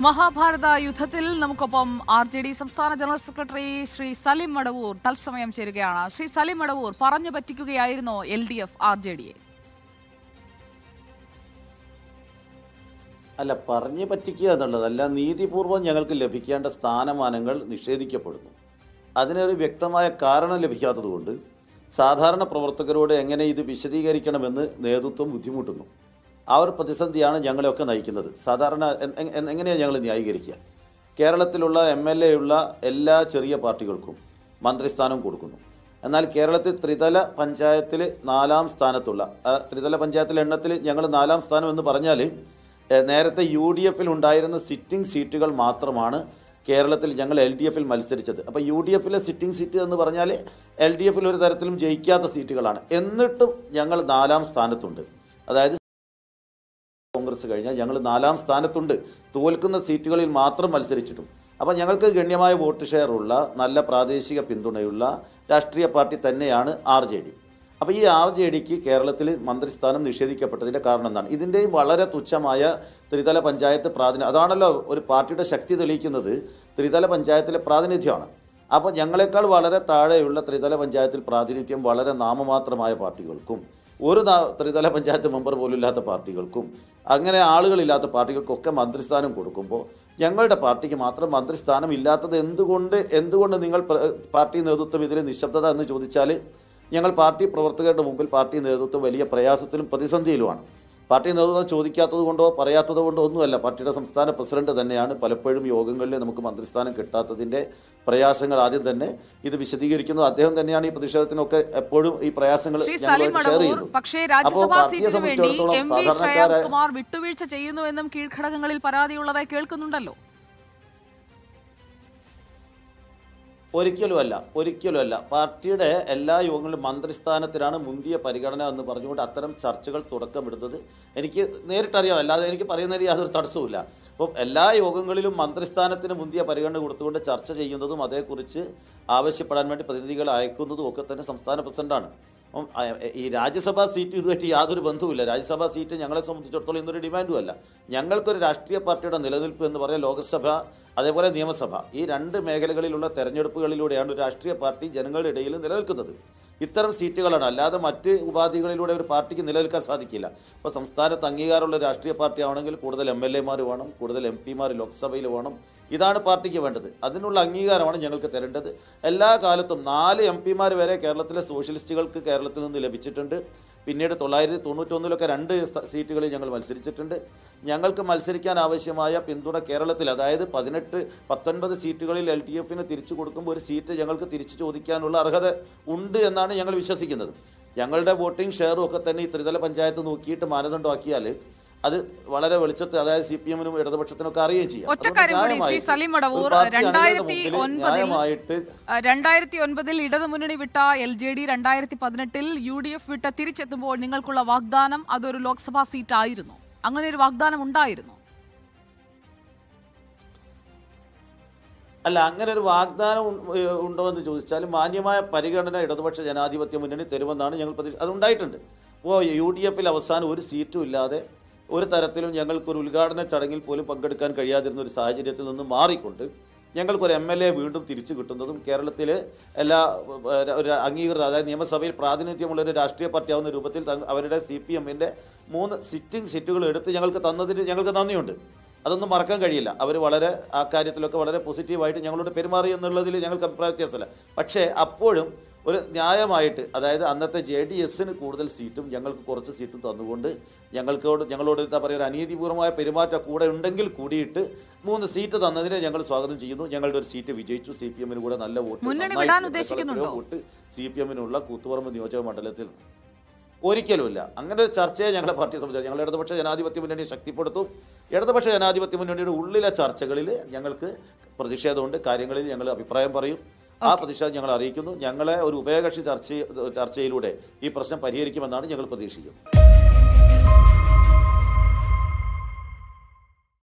മഹാഭാരത യുദ്ധത്തിൽ നമുക്കൊപ്പം R J D സംസ്ഥാന ജനറൽ സെക്രട്ടറി ശ്രീ സലിം മടവൂർ തത്സമയം ചേരുകയാണ് ശ്രീ സലിം മടവൂർ പറഞ്ഞു പറ്റിക്കുകയായിരുന്നോ L D F R J ഡിയെ അല്ല പറഞ്ഞു പറ്റിക്കുക എന്നുള്ളതല്ല നീതിപൂർവം ഞങ്ങൾക്ക് ലഭിക്കേണ്ട സ്ഥാനമാനങ്ങൾ നിഷേധിക്കപ്പെടുന്നു അതിനൊരു വ്യക്തമായ കാരണം ലഭിക്കാത്തതുകൊണ്ട് സാധാരണ പ്രവർത്തകരോട് എങ്ങനെ ഇത് വിശദീകരിക്കണമെന്ന് നേതൃത്വം ബുദ്ധിമുട്ടുന്നു ആ ഒരു പ്രതിസന്ധിയാണ് ഞങ്ങളെയൊക്കെ നയിക്കുന്നത് സാധാരണ എ- എ- എ- എങ്ങനെയാണ് ഞങ്ങൾ ന്യായീകരിക്കുക കേരളത്തിലുള്ള എം എൽ എ ഉള്ള എല്ലാ ചെറിയ പാർട്ടികൾക്കും മന്ത്രിസ്ഥാനം കൊടുക്കുന്നു എന്നാൽ കേരളത്തിൽ ത്രിതല പഞ്ചായത്തിൽ നാലാം സ്ഥാനത്തുള്ള ആ, ത്രിതല പഞ്ചായത്തിലെ എണ്ണത്തിൽ ഞങ്ങൾ നാലാം സ്ഥാനം എന്ന് പറഞ്ഞാൽ ഏഹ്, നേരത്തെ യു ഡി എഫിൽ ഉണ്ടായിരുന്ന സിറ്റിംഗ് സീറ്റുകൾ മാത്രമാണ് കേരളത്തിൽ ഞങ്ങൾ എൽ ഡി എഫിൽ മത്സരിച്ചത് അപ്പോൾ യു ഡി എഫിലെ സിറ്റിംഗ് സീറ്റ് എന്ന് പറഞ്ഞാൽ എൽ ഡി എഫിൽ ഒരു തരത്തിലും ജയിക്കാത്ത സീറ്റുകളാണ് എന്നിട്ടും ഞങ്ങൾ നാലാം സ്ഥാനത്തുണ്ട് അതായത് കോൺഗ്രസ് കഴിഞ്ഞാൽ ഞങ്ങൾ നാലാം സ്ഥാനത്തുണ്ട് തോൽക്കുന്ന സീറ്റുകളിൽ മാത്രം മത്സരിച്ചിട്ടും അപ്പോൾ ഞങ്ങൾക്ക് ഗണ്യമായ വോട്ട് ഷെയർ ഉള്ള നല്ല പ്രാദേശിക പിന്തുണയുള്ള രാഷ്ട്രീയ പാർട്ടി തന്നെയാണ് ആർ ജെ ഡി അപ്പോൾ ഈ ആർ ജെ ഡിക്ക് കേരളത്തിൽ മന്ത്രിസ്ഥാനം നിഷേധിക്കപ്പെട്ടതിൻ്റെ കാരണം എന്താണ് ഇതിൻ്റെയും വളരെ തുച്ഛമായ ത്രിതല പഞ്ചായത്ത് പ്രാതിനിധ്യം അതാണല്ലോ ഒരു പാർട്ടിയുടെ ശക്തി തെളിയിക്കുന്നത് ത്രിതല പഞ്ചായത്തിലെ പ്രാതിനിധ്യമാണ് അപ്പോൾ ഞങ്ങളെക്കാൾ വളരെ താഴെയുള്ള ത്രിതല പഞ്ചായത്തിൽ പ്രാതിനിധ്യം വളരെ നാമമാത്രമായ പാർട്ടികൾക്കും ഒരു നാ- ത്രിതല പഞ്ചായത്ത് മെമ്പർ പോലും ഇല്ലാത്ത പാർട്ടികൾക്കും അങ്ങനെ ആളുകളില്ലാത്ത പാർട്ടികൾക്കൊക്കെ മന്ത്രിസ്ഥാനം കൊടുക്കുമ്പോൾ ഞങ്ങളുടെ പാർട്ടിക്ക് മാത്രം മന്ത്രിസ്ഥാനം ഇല്ലാത്തത് എന്തുകൊണ്ട് എന്തുകൊണ്ട് നിങ്ങൾ പ്ര- പാർട്ടി നേതൃത്വം ഇതിൽ നിശബ്ദത എന്ന് ചോദിച്ചാൽ ഞങ്ങൾ പാർട്ടി പ്രവർത്തകരുടെ മുമ്പിൽ പാർട്ടി നേതൃത്വം വലിയ പ്രയാസത്തിലും പ്രതിസന്ധിയിലുമാണ് പാർട്ടി നേതൃത്വം ചോദിക്കാത്തത് കൊണ്ടോ പറയാത്തത് കൊണ്ടോ ഒന്നുമല്ല പാർട്ടിയുടെ സംസ്ഥാന പ്രസിഡന്റ് തന്നെയാണ് പലപ്പോഴും യോഗങ്ങളിൽ നമുക്ക് മന്ത്രിസ്ഥാനം കിട്ടാത്തതിൻ്റെ പ്രയാസങ്ങൾ ആദ്യം തന്നെ ഇത് വിശദീകരിക്കുന്നത് അദ്ദേഹം തന്നെയാണ് ഈ പ്രതിഷേധത്തിനൊക്കെ എപ്പോഴും ഈ പ്രയാസങ്ങൾ ശ്രീ സലിം ഞങ്ങളുമായിട്ട് ഷെയർ മടവൂർ ചെയ്യുന്നത് പക്ഷേ അപ്പോൾ രാജ്യസഭാ പാർട്ടിയെ സീറ്റിന് വേണ്ടി സംബന്ധിച്ചിടത്തോളം എം വി സാധാരണക്കാരായ ശ്രേയാംസ് കുമാർ വിട്ടുവീഴ്ച ചെയ്യുന്നുവെന്നും കീഴ്ഘടകങ്ങളിൽ പരാതിയുള്ളതായി കേൾക്കുന്നുണ്ടല്ലോ ഒരിക്കലുമല്ല ഒരിക്കലുമല്ല പാർട്ടിയുടെ എല്ലാ യോഗങ്ങളിലും മന്ത്രിസ്ഥാനത്തിനാണ് മുന്തിയ പരിഗണന എന്ന് പറഞ്ഞുകൊണ്ട് അത്തരം ചർച്ചകൾ തുടക്കമിടുന്നത് എനിക്ക് നേരിട്ടറിയാം അല്ലാതെ എനിക്ക് പറയുന്നതിന് യാതൊരു തടസ്സവുമില്ല അപ്പം എല്ലാ യോഗങ്ങളിലും മന്ത്രിസ്ഥാനത്തിന് മുന്തിയ പരിഗണന കൊടുത്തുകൊണ്ട് ചർച്ച ചെയ്യുന്നതും അതേക്കുറിച്ച് ആവശ്യപ്പെടാൻ വേണ്ടി പ്രതിനിധികൾ അയക്കുന്നതും ഒക്കെ തന്നെ സംസ്ഥാന പ്രസിഡന്റാണ് അപ്പം അ- ഈ രാജ്യസഭാ സീറ്റ് ഇതുമായിട്ട് യാതൊരു ബന്ധവുമില്ല രാജ്യസഭാ സീറ്റ് ഞങ്ങളെ സംബന്ധിച്ചിടത്തോളം ഇന്നൊരു ഡിമാൻഡും അല്ല ഞങ്ങൾക്കൊരു രാഷ്ട്രീയ പാർട്ടിയുടെ നിലനിൽപ്പ് എന്ന് പറയാൻ ലോകസഭ അതേപോലെ നിയമസഭ ഈ രണ്ട് മേഖലകളിലുള്ള തെരഞ്ഞെടുപ്പുകളിലൂടെയാണ് ഒരു രാഷ്ട്രീയ പാർട്ടി ജനങ്ങളുടെ ഇടയിൽ നിലനിൽക്കുന്നത് ഇത്തരം സീറ്റുകളാണ് അല്ലാതെ മറ്റ് ഉപാധികളിലൂടെ ഒരു പാർട്ടിക്ക് നിലനിൽക്കാൻ സാധിക്കില്ല ഇപ്പോൾ സംസ്ഥാനത്ത് അംഗീകാരമുള്ള രാഷ്ട്രീയ പാർട്ടി ആണെങ്കിൽ കൂടുതൽ എം എൽ എമാർ വേണം കൂടുതൽ എം പിമാർ ലോക്സഭയിൽ വേണം ഇതാണ് പാർട്ടിക്ക് വേണ്ടത് അതിനുള്ള അംഗീകാരമാണ് ഞങ്ങൾക്ക് തരേണ്ടത് എല്ലാ കാലത്തും നാല് എം പിമാർ വരെ കേരളത്തിലെ സോഷ്യലിസ്റ്റുകൾക്ക് കേരളത്തിൽ നിന്ന് ലഭിച്ചിട്ടുണ്ട് പിന്നീട് തൊള്ളായിരത്തി തൊണ്ണൂറ്റൊന്നിലൊക്കെ രണ്ട് സ്ഥ- സീറ്റുകളിൽ ഞങ്ങൾ മത്സരിച്ചിട്ടുണ്ട് ഞങ്ങൾക്ക് മത്സരിക്കാൻ ആവശ്യമായ പിന്തുണ കേരളത്തിൽ അതായത് പതിനെട്ട് പത്തൊൻപത് സീറ്റുകളിൽ എൽ ഡി എഫിന് തിരിച്ചു കൊടുക്കുമ്പോൾ ഒരു സീറ്റ് ഞങ്ങൾക്ക് തിരിച്ചു ചോദിക്കാനുള്ള അർഹത ഉണ്ട് എന്നാണ് ഞങ്ങൾ വിശ്വസിക്കുന്നത് ഞങ്ങളുടെ വോട്ടിംഗ് ഷെയറും ഒക്കെ തന്നെ ഈ ത്രിതല പഞ്ചായത്ത് നോക്കിയിട്ട് മാനദണ്ഡമാക്കിയാൽ അത് വളരെ വെളിച്ചത്ത് അതായത് സി പി എമ്മിനും ഇടതുപക്ഷത്തിനൊക്കെ അറിയുകയും ചെയ്യാം ഒറ്റ അതുകൊണ്ട് കാര്യം കൂടി ശ്രീ ന്യായമായിട്ട് സലിം ഒരു മടവൂർ പാർട്ടി അണികളുടെ രണ്ടായിരത്തി മുമ്പിൽ ഒൻപതിൽ ന്യായമായിട്ട് രണ്ടായിരത്തി ഒൻപതിൽ ഇടതുമുന്നണി വിട്ട എൽ ജെ ഡി രണ്ടായിരത്തി പതിനെട്ടിൽ യു ഡി എഫ് വിട്ട് തിരിച്ചെത്തുമ്പോൾ നിങ്ങൾക്കുള്ള വാഗ്ദാനം അതൊരു ലോക്സഭാ സീറ്റ് ആയിരുന്നു അങ്ങനെ ഒരു വാഗ്ദാനം ഉണ്ടായിരുന്നു അല്ല അങ്ങനെ ഒരു വാഗ്ദാനം ഉ- ഏഹ് ഉണ്ടോ എന്ന് ചോദിച്ചാൽ മാന്യമായ പരിഗണന ഇടതുപക്ഷ ജനാധിപത്യ മുന്നണി തരുമെന്നാണ് ഞങ്ങൾ പ്രതീക്ഷ അതുണ്ടായിട്ടുണ്ട് അപ്പോൾ യു ഡി എഫിൽ അവസാനം ഒരു സീറ്റും ഇല്ലാതെ ഒരു തരത്തിലും ഞങ്ങൾക്കൊരു ഉദ്ഘാടന ചടങ്ങിൽ പോലും പങ്കെടുക്കാൻ കഴിയാതിരുന്ന ഒരു സാഹചര്യത്തിൽ നിന്ന് മാറിക്കൊണ്ട് ഞങ്ങൾക്കൊരു എം എൽ എ വീണ്ടും തിരിച്ചു കിട്ടുന്നതും കേരളത്തിൽ എല്ലാ ഏഹ്, ഒരു അംഗീകൃത അതായത് നിയമസഭയിൽ പ്രാതിനിധ്യമുള്ള ഒരു രാഷ്ട്രീയ പാർട്ടി ആവുന്ന രൂപത്തിൽ തങ്ങ- അവരുടെ സി പി എമ്മിൻ്റെ മൂന്ന് സിറ്റിംഗ് സീറ്റുകൾ എടുത്ത് ഞങ്ങൾക്ക് തന്നതിന് ഞങ്ങൾക്ക് നന്ദിയുണ്ട് അതൊന്നും മറക്കാൻ കഴിയില്ല അവർ വളരെ ആ കാര്യത്തിലൊക്കെ വളരെ പോസിറ്റീവായിട്ട് ഞങ്ങളോട് പെരുമാറി എന്നുള്ളതിൽ ഞങ്ങൾക്ക് അഭിപ്രായ വ്യത്യാസമില്ല പക്ഷേ അപ്പോഴും ഒരു ന്യായമായിട്ട് അതായത് അന്നത്തെ ജെ ഡി എസിന് കൂടുതൽ സീറ്റും ഞങ്ങൾക്ക് കുറച്ച് സീറ്റും തന്നുകൊണ്ട് ഞങ്ങൾക്കോട് ഞങ്ങളോട് എന്താ പറയുക ഒരു അനീതിപൂർവമായ പെരുമാറ്റം കൂടെ ഉണ്ടെങ്കിൽ കൂടിയിട്ട് മൂന്ന് സീറ്റ് തന്നതിനെ ഞങ്ങൾ സ്വാഗതം ചെയ്യുന്നു ഞങ്ങളുടെ ഒരു സീറ്റ് വിജയിച്ചു സി പി എമ്മിന് കൂടെ നല്ല വോട്ട് മുന്നണി നന്നായിട്ട് വിടാൻ ഇവിടെ ഉദ്ദേശിക്കുന്നുണ്ടോ? എത്രയോ വോട്ട് സി പി എമ്മിനുള്ള കൂത്തുപറമ്പ് നിയോജക മണ്ഡലത്തിൽ ഒരിക്കലുമില്ല അങ്ങനെ ഒരു ചർച്ചയെ ഞങ്ങളുടെ പാർട്ടിയെ സംബന്ധിച്ച് ഞങ്ങൾ ഇടതുപക്ഷ ജനാധിപത്യ മുന്നണിയെ ശക്തിപ്പെടുത്തും ഇടതുപക്ഷ ജനാധിപത്യ മുന്നണിയുടെ ഉള്ളിലെ ചർച്ചകളിൽ ഞങ്ങൾക്ക് പ്രതിഷേധമുണ്ട് കാര്യങ്ങളിൽ ഞങ്ങൾ അഭിപ്രായം പറയും ആ പ്രതിഷേധം ഞങ്ങൾ അറിയിക്കുന്നു ഞങ്ങളെ ഒരു ഉഭയകക്ഷി ചർച്ച ചർച്ചയിലൂടെ ഈ പ്രശ്നം പരിഹരിക്കുമെന്നാണ് ഞങ്ങൾ പ്രതീക്ഷിക്കുന്നത്